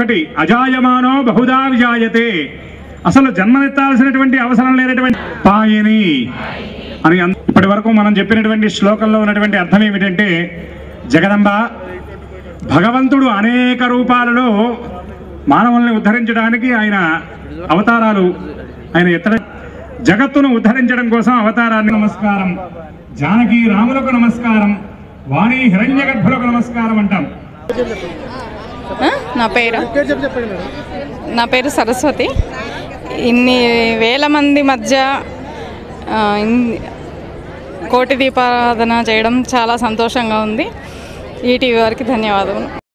ఒకటి అజాయమానో బహుదా విజాయతే అసలు జన్మనెత్తాల్సినటువంటి అవసరం లేనటువంటి పాయని అని అన్- ఇప్పటి వరకు మనం చెప్పినటువంటి శ్లోకంలో ఉన్నటువంటి అర్థం ఏమిటంటే జగదంబ భగవంతుడు అనేక రూపాలలో మానవుల్ని ఉద్ధరించడానికి ఆయన అవతారాలు ఆయన ఎత్తడం జగత్తును ఉద్ధరించడం కోసం అవతారాన్ని నమస్కారం జానకి రాములకు నమస్కారం వాణి హిరణ్యగర్భులకు నమస్కారం అంటాం ఆ? నా పేరు నా పేరు సరస్వతి ఇన్ని వేల మంది మధ్య ఆ, ఇన్- కోటి దీపారాధన చేయడం చాలా సంతోషంగా ఉంది ఈటీవీ వారికి ధన్యవాదములు